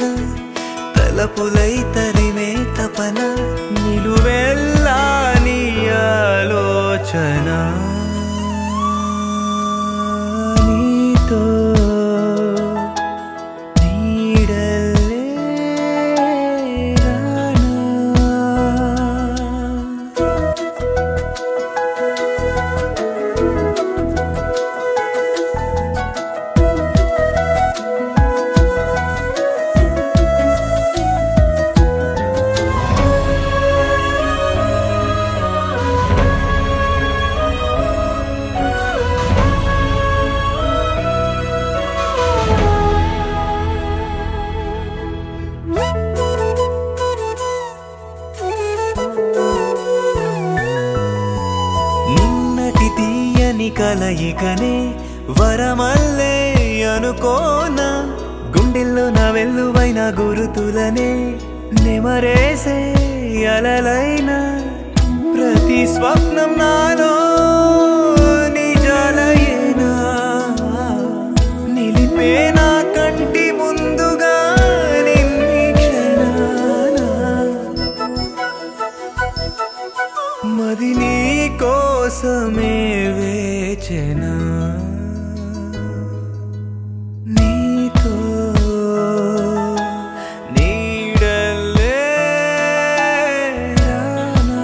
తలచిన తలపులై తరిమే తపన నిలువెల్లా నీ ఆలోచన నీతో నీడల్లే రానా నిన్నటి తీయని కలయికనే వరమల్లే అనుకోనా గుండెల్లో నా వెల్లువైన గురుతులనే నెమరేసే అలలైన ప్రతి స్వప్నం నాలో నిజాలయేనా నిలిపే నా కంటి ముందుగా నిన్ని క్షణాన మది నీ కోసమే వేచెనా నీతో నీడల్లే రానా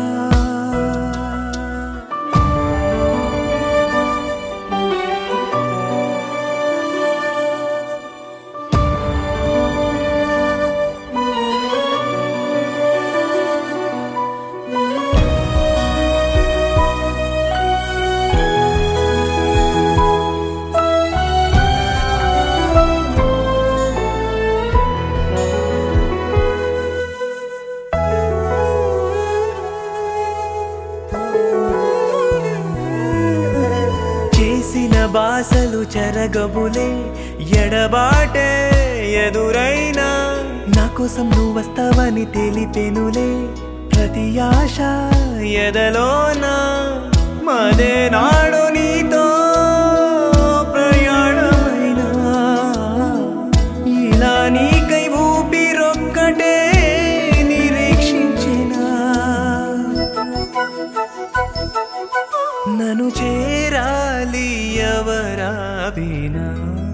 చేసిన బాసలు చెరగబులే ఎడబాటే ఎదురైనా నా కోసం నువ్వు వస్తావని తెలిపెనులే ప్రతి ఆశ ఎదలోనా మదే నాడు నీతో ప్రయాణమైనా ఇలా నీకై ఊపిరొక్కటే నిరీక్షించినా నన్ను చేరాలి ఎవరాబినా